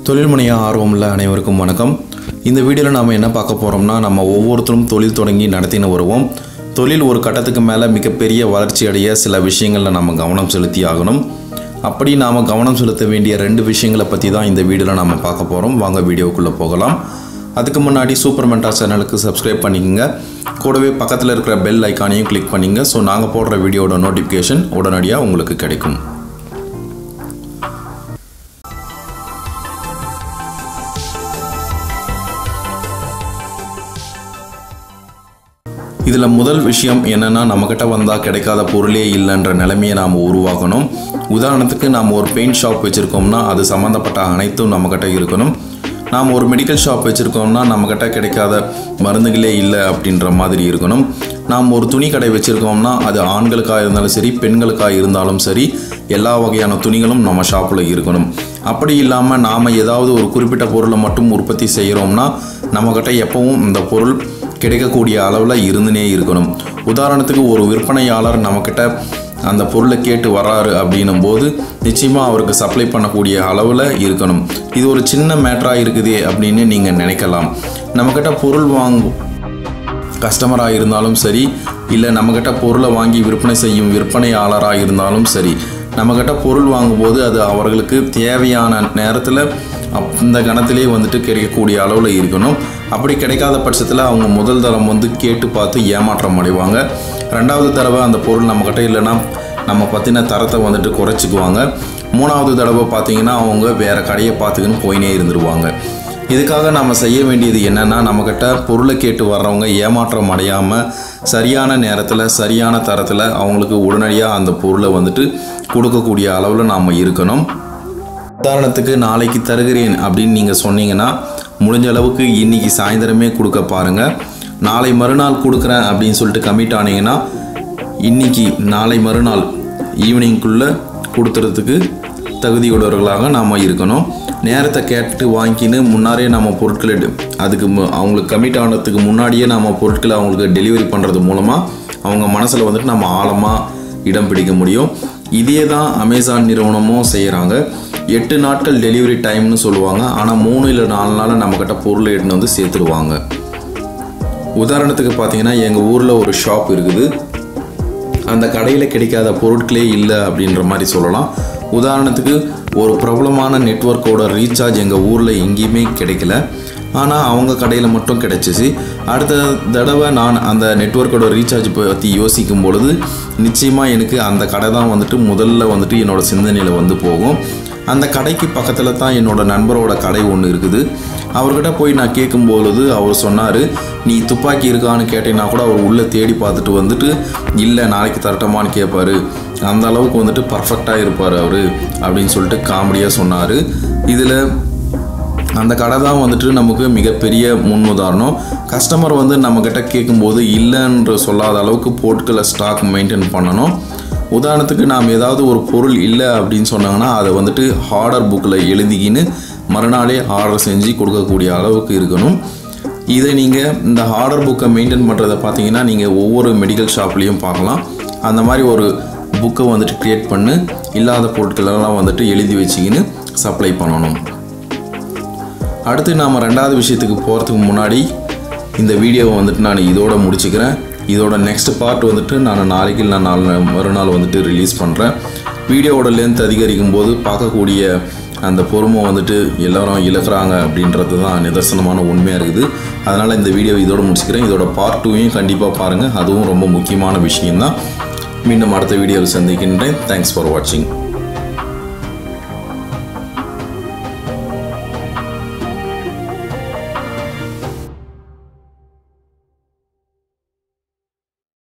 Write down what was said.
தொழில் முனைய ஆர்வமுள்ள அனைவருக்கும் வணக்கம் இந்த வீடியோவில் நாம் என்ன பார்க்க போகிறோம்னா நம்ம ஒவ்வொருத்தரும் தொழில் தொடங்கி நடத்தின்னு வருவோம் தொழில் ஒரு கட்டத்துக்கு மேலே மிகப்பெரிய வளர்ச்சி அடைய சில விஷயங்களில் நம்ம கவனம் செலுத்தி ஆகணும் அப்படி நாம் கவனம் செலுத்த வேண்டிய ரெண்டு விஷயங்களை பற்றி தான் இந்த வீடியோவில் நம்ம பார்க்க போகிறோம் வாங்க வீடியோக்குள்ளே போகலாம் அதுக்கு முன்னாடி சூப்பர் மென்டா சேனலுக்கு சப்ஸ்கிரைப் பண்ணிக்கங்க கூடவே பக்கத்தில் இருக்கிற பெல் ஐக்கானையும் கிளிக் பண்ணிங்க ஸோ நாங்கள் போடுற வீடியோட நோட்டிஃபிகேஷன் உடனடியாக உங்களுக்கு கிடைக்கும் இதில் முதல் விஷயம் என்னென்னா நம்மக்கிட்ட வந்தால் கிடைக்காத பொருளே இல்லைன்ற நிலைமையை நாம் உருவாக்கணும் உதாரணத்துக்கு நாம் ஒரு பெயிண்ட் ஷாப் வச்சுருக்கோம்னா அது சம்மந்தப்பட்ட அனைத்தும் நம்மக்கிட்ட இருக்கணும் நாம் ஒரு மெடிக்கல் ஷாப் வச்சுருக்கோம்னா நம்மக்கிட்ட கிடைக்காத மருந்துகளே இல்லை அப்படின்ற மாதிரி இருக்கணும் நாம் ஒரு துணி கடை வச்சுருக்கோம்னா அது ஆண்களுக்காக இருந்தாலும் சரி பெண்களுக்காக இருந்தாலும் சரி எல்லா வகையான துணிகளும் நம்ம ஷாப்பில் இருக்கணும் அப்படி இல்லாமல் நாம் ஏதாவது ஒரு குறிப்பிட்ட பொருளை மட்டும் உற்பத்தி செய்கிறோம்னா நம்மக்கிட்ட எப்பவும் இந்த பொருள் கிடைக்கக்கூடிய அளவில் இருந்துனே இருக்கணும் உதாரணத்துக்கு ஒரு விற்பனையாளர் நம்மக்கிட்ட அந்த பொருளை கேட்டு வராரு அப்படின்னும் போது நிச்சயமாக அவருக்கு சப்ளை பண்ணக்கூடிய அளவில் இருக்கணும் இது ஒரு சின்ன மேட்டராக இருக்குதே அப்படின்னு நீங்கள் நினைக்கலாம் நம்மக்கிட்ட பொருள் வாங்கும் கஸ்டமராக இருந்தாலும் சரி இல்லை நம்மக்கிட்ட பொருளை வாங்கி விற்பனை செய்யும் விற்பனையாளராக இருந்தாலும் சரி நம்மக்கிட்ட பொருள் வாங்கும்போது அது அவர்களுக்கு தேவையான நேரத்தில் அந்த கணத்திலே வந்துட்டு கிடைக்கக்கூடிய அளவில் இருக்கணும் அப்படி கிடைக்காத பட்சத்தில் அவங்க முதல் தரம் வந்து கேட்டு பார்த்து ஏமாற்றம் அடைவாங்க ரெண்டாவது தடவை அந்த பொருள் நம்மக்கிட்ட இல்லைன்னா நம்ம பற்றின தரத்தை வந்துட்டு குறைச்சிக்குவாங்க மூணாவது தடவை பார்த்தீங்கன்னா அவங்க வேறு கடையை பார்த்துக்கின்னு போயினே இருந்துருவாங்க இதுக்காக நம்ம செய்ய வேண்டியது என்னென்னா நம்மக்கிட்ட பொருளை கேட்டு வர்றவங்க ஏமாற்றம் அடையாமல் சரியான நேரத்தில் சரியான தரத்தில் அவங்களுக்கு உடனடியாக அந்த பொருளை வந்துட்டு கொடுக்கக்கூடிய அளவில் நாம் இருக்கணும் உதாரணத்துக்கு நாளைக்கு தருகிறேன் அப்படின்னு நீங்கள் சொன்னீங்கன்னா முடிஞ்ச அளவுக்கு இன்றைக்கி சாயந்தரமே கொடுக்க பாருங்கள் நாளை மறுநாள் கொடுக்குறேன் அப்படின்னு சொல்லிட்டு கமிட் ஆனீங்கன்னா இன்றைக்கி நாளை மறுநாள் ஈவினிங்குள்ளே கொடுத்துறதுக்கு தகுதியுடையவர்களாக நாம் இருக்கணும் நேரத்தை கேட்டு வாங்கின்னு முன்னாரே நம்ம பொருட்களை டெ- அதுக்கு மு- அவங்களுக்கு கமிட் ஆனதுக்கு முன்னாடியே நம்ம பொருட்களை அவங்களுக்கு டெலிவரி பண்ணுறது மூலமாக அவங்க மனசில் வந்துட்டு நம்ம ஆழமாக இடம் பிடிக்க முடியும் இதே தான் அமேசான் நிறுவனமும் செய்கிறாங்க எட்டு நாட்கள் டெலிவரி டைம்னு சொல்லுவாங்க ஆனால் மூணு இல்லை நாலு நாள் நம்மக்கிட்ட பொருளை எடுத்துன்னு வந்து சேர்த்துருவாங்க உதாரணத்துக்கு பார்த்தீங்கன்னா எங்கள் ஊரில் ஒரு ஷாப் இருக்குது அந்த கடையில் கிடைக்காத பொருட்களே இல்லை அப்படின்ற மாதிரி சொல்லலாம் உதாரணத்துக்கு ஒரு பிரபலமான நெட்வொர்க்கோட ரீசார்ஜ் எங்கள் ஊரில் எங்கேயுமே கிடைக்கல ஆனால் அவங்க கடையில் மட்டும் கிடைச்சிச்சு அடுத்த தடவை நான் அந்த நெட்வொர்க்கோட ரீசார்ஜ் பற்றி யோசிக்கும் பொழுது நிச்சயமாக எனக்கு அந்த கடை தான் வந்துட்டு முதல்ல வந்துட்டு என்னோட சிந்தனையில் வந்து போகும் அந்த கடைக்கு பக்கத்தில் தான் என்னோட நண்பரோட கடை ஒன்று இருக்குது அவர்கிட்ட போய் நான் கேட்கும் பொழுது அவர் சொன்னார் நீ துப்பாக்கி இருக்கான்னு கேட்டீங்கன்னா கூட அவர் உள்ளே தேடி பார்த்துட்டு வந்துட்டு இல்லை நாளைக்கு தரட்டமான்னு கேட்பாரு அந்த அளவுக்கு வந்துட்டு பர்ஃபெக்டாக இருப்பார் அவர் அப்படின்னு சொல்லிட்டு காமெடியாக சொன்னார் இதில் அந்த கடை தான் வந்துட்டு நமக்கு மிகப்பெரிய முன்னுதாரணம் கஸ்டமர் வந்து நம்மக்கிட்ட கேட்கும்போது இல்லைன்ற சொல்லாத அளவுக்கு பொருட்களை ஸ்டாக் மெயின்டைன் பண்ணணும் உதாரணத்துக்கு நாம் ஏதாவது ஒரு பொருள் இல்லை அப்படின்னு சொன்னாங்கன்னா அதை வந்துட்டு ஆர்டர் புக்கில் எழுதிக்கின்னு மறுநாளே ஆர்டர் செஞ்சு கொடுக்கக்கூடிய அளவுக்கு இருக்கணும் இதை நீங்கள் இந்த ஆர்டர் புக்கை மெயின்டைன் பண்ணுறதை பார்த்தீங்கன்னா நீங்கள் ஒவ்வொரு மெடிக்கல் ஷாப்லேயும் பார்க்கலாம் அந்த மாதிரி ஒரு புக்கை வந்துட்டு க்ரியேட் பண்ணி இல்லாத பொருட்களெல்லாம் வந்துட்டு எழுதி வச்சிக்கின்னு சப்ளை பண்ணணும் அடுத்து நாம் ரெண்டாவது விஷயத்துக்கு போகிறதுக்கு முன்னாடி இந்த வீடியோவை வந்துட்டு நான் இதோட முடிச்சுக்கிறேன் இதோட நெக்ஸ்ட் பார்ட் வந்துட்டு நான் நாளைக்கு இல்லை நாலு மறுநாள் வந்துட்டு ரிலீஸ் பண்ணுறேன் வீடியோவோட லென்த் அதிகரிக்கும் போது பார்க்கக்கூடிய அந்த பொறுமை வந்துட்டு எல்லாரும் இழக்கிறாங்க அப்படின்றது தான் நிதர்சனமான உண்மையாக இருக்குது அதனால் இந்த வீடியோ இதோட முடிச்சுக்கிறேன் இதோட பார்ட் டூவையும் கண்டிப்பாக பாருங்கள் அதுவும் ரொம்ப முக்கியமான விஷயம்தான் மீண்டும் அடுத்த வீடியோவில் சந்திக்கின்றேன் தேங்க்ஸ் ஃபார் வாட்சிங்